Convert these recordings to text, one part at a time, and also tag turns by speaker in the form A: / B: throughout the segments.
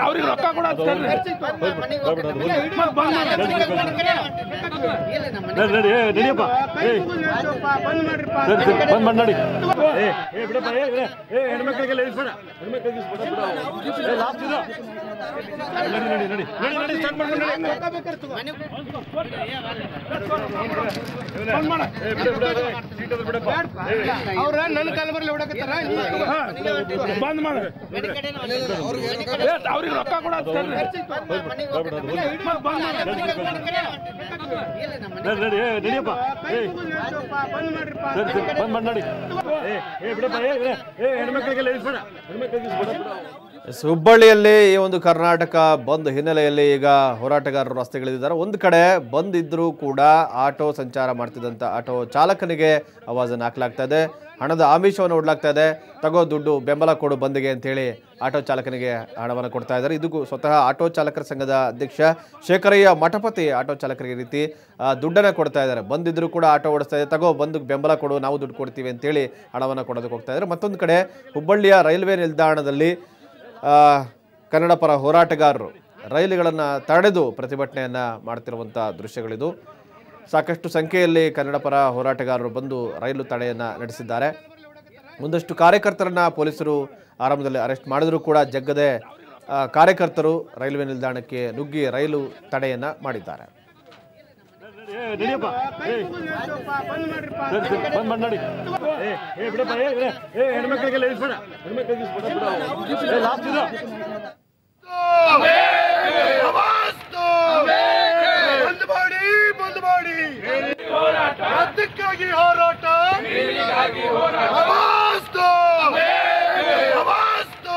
A: ಅವ್ರಿಗೆ ರೊಕ್ಕ ಕೂಡ
B: ನಡಿ ನಡಿ ಏ ನಡಿಯಪ್ಪ ಏ ಸರಿ ಸರಿ ಬಂದ್ ಮಾಡಿ ನಡಿ ಏ ಏ ಬಿಡಪ್ಪ ಏ ಏ, ಏ ಹೆಣ್ಮಕ್ಳಿಗೆಲ್ಲ ಇಳಿಸ್ಬೇಡ ಹೆಣ್ಮಕ್ಳಿಗೆ ಇಳಿಸ್ಬೇಡ ಬಿಡು ಏ ಲಾಸ್ಟ್ ಇದು ನಡಿ ನಡಿ ನಡಿ ನಡಿ ನಡಿ ಸ್ಟಾರ್ಟ್ ಮಾಡ್ಕೊಂಡು ನಡಿ ಏ ಬಿಡ ಬಿಡ ಏ, ಸೀಟ್ ಅದು ಬಿಡಪ್ಪ ಏ,
A: ಅವ್ರ ನನ್ನ ಕಾಲ ಬರಲಿ ಹೊಡಕತ್ತಾರ ಬಂದ್ ಮಾಡ ಅವ್ರಿಗೆ ರೊಕ್ಕ ಕೂಡ
B: ನಡಿ ನಡಿ ಏ ನಡಿಯಪ್ಪ ಏ ಸರಿ ಸರಿ ಬಂದ್ ಮಾಡಿ ನಡಿ ಏ ಏ ಬಿಡಪ್ಪ ಏ ಏ, ಏ ಹೆಣ್ಮಕ್ಳಿಗೆಲ್ಲ ಇಳಿಸ್ಬೇಡ ಹೆಣ್ಮಕ್ಳಿಗೆ ಇಳಿಸ್ಬೇಡ ಬಿಡು
C: ಎಸ್, ಹುಬ್ಬಳ್ಳಿಯಲ್ಲಿ ಈ ಒಂದು ಕರ್ನಾಟಕ ಬಂದ್ ಹಿನ್ನೆಲೆಯಲ್ಲಿ ಈಗ ಹೋರಾಟಗಾರರು ರಸ್ತೆಗಿಳಿದಿದ್ದಾರೆ ಒಂದು ಕಡೆ ಬಂದ್ ಇದ್ರೂ ಕೂಡ ಆಟೋ ಸಂಚಾರ ಮಾಡ್ತಿದ್ದಂಥ ಆಟೋ ಚಾಲಕನಿಗೆ ಆವಾಜನ್ನು ಹಾಕಲಾಗ್ತಾ ಇದೆ ಹಣದ ಆಮಿಷವನ್ನು ಒಡ್ಲಾಗ್ತಾ ಇದೆ ತಗೋ ದುಡ್ಡು ಬೆಂಬಲ ಕೊಡು ಬಂದ್ಗೆ ಅಂತೇಳಿ ಆಟೋ ಚಾಲಕನಿಗೆ ಹಣವನ್ನು ಕೊಡ್ತಾ ಇದ್ದಾರೆ ಇದಕ್ಕೂ ಸ್ವತಃ ಆಟೋ ಚಾಲಕರ ಸಂಘದ ಅಧ್ಯಕ್ಷ ಶೇಖರಯ್ಯ ಮಠಪತಿ ಆಟೋ ಚಾಲಕರಿಗೆ ಈ ರೀತಿ ಆ, ದುಡ್ಡನ್ನು ಕೊಡ್ತಾ ಇದ್ದಾರೆ ಬಂದಿದ್ರು ಕೂಡ ಆಟೋ ಓಡಿಸ್ತಾ ಇದೆ ತಗೋ ಬಂದು ಬೆಂಬಲ ಕೊಡು ನಾವು ದುಡ್ಡು ಕೊಡ್ತೀವಿ ಅಂತೇಳಿ ಹಣವನ್ನು ಕೊಡೋದಕ್ಕೆ ಹೋಗ್ತಾ ಇದ್ದಾರೆ ಮತ್ತೊಂದು ಕಡೆ ಹುಬ್ಬಳ್ಳಿಯ ರೈಲ್ವೆ ನಿಲ್ದಾಣದಲ್ಲಿ ಆ, ಕನ್ನಡ ಪರ ಹೋರಾಟಗಾರರು ರೈಲುಗಳನ್ನು ತಡೆದು ಪ್ರತಿಭಟನೆಯನ್ನು ಮಾಡ್ತಿರುವಂಥ ದೃಶ್ಯಗಳಿದು ಸಾಕಷ್ಟು ಸಂಖ್ಯೆಯಲ್ಲಿ ಕನ್ನಡ ಪರ ಹೋರಾಟಗಾರರು ಬಂದು ರೈಲು ತಡೆಯನ್ನು ನಡೆಸಿದ್ದಾರೆ ಒಂದಷ್ಟು ಕಾರ್ಯಕರ್ತರನ್ನ ಪೊಲೀಸರು ಆರಂಭದಲ್ಲಿ ಅರೆಸ್ಟ್ ಮಾಡಿದರೂ ಕೂಡ ಜಗ್ಗದೆ ಆ, ಕಾರ್ಯಕರ್ತರು ರೈಲ್ವೆ ನಿಲ್ದಾಣಕ್ಕೆ ನುಗ್ಗಿ ರೈಲು ತಡೆಯನ್ನು ಮಾಡಿದ್ದಾರೆ
B: ಏ ನಡಿಯಪ್ಪ ಏ ಸರಿ ಸರಿ ಬಂದ್ ಮಾಡಿ ನಡಿ ಏ ಏ ಬಿಡಪ್ಪ ಏ ಏ, ಏ ಹೆಣ್ಮಕ್ಳಿಗೆಲ್ಲ ಇಳಿಸ್ಬೇಡ ಹೆಣ್ಮಕ್ಳಿಗೆ ಇಳಿಸ್ಬೇಡ ಬಿಡು ಏ ಲಾಸ್ಟ್ ಇದು
A: ಬಂದ್ ಮಾಡಿ ಬಂದ್ ಮಾಡಿ ಅದಕ್ಕಾಗಿ ಹೋರಾಟ ಅವಾಸ್ತು! ಅವಾಸ್ತು!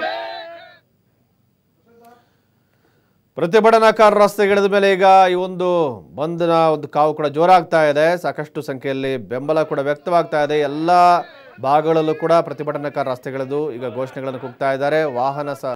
C: ಪ್ರತಿಭಟನಾಕಾರರು ರಸ್ತೆಗಿಳಿದ ಮೇಲೆ ಈಗ ಈ ಒಂದು ಬಂದ್ನ ಒಂದು ಕಾವು ಕೂಡ ಜೋರಾಗ್ತಾ ಇದೆ ಸಾಕಷ್ಟು ಸಂಖ್ಯೆಯಲ್ಲಿ ಬೆಂಬಲ ಕೂಡ ವ್ಯಕ್ತವಾಗ್ತಾ ಇದೆ ಎಲ್ಲ ಭಾಗಗಳಲ್ಲೂ ಕೂಡ ಪ್ರತಿಭಟನಾಕಾರ ರಸ್ತೆಗಿಳಿದು ಈಗ ಘೋಷಣೆಗಳನ್ನು ಕೂಗ್ತಾ ಇದ್ದಾರೆ ವಾಹನ ಸ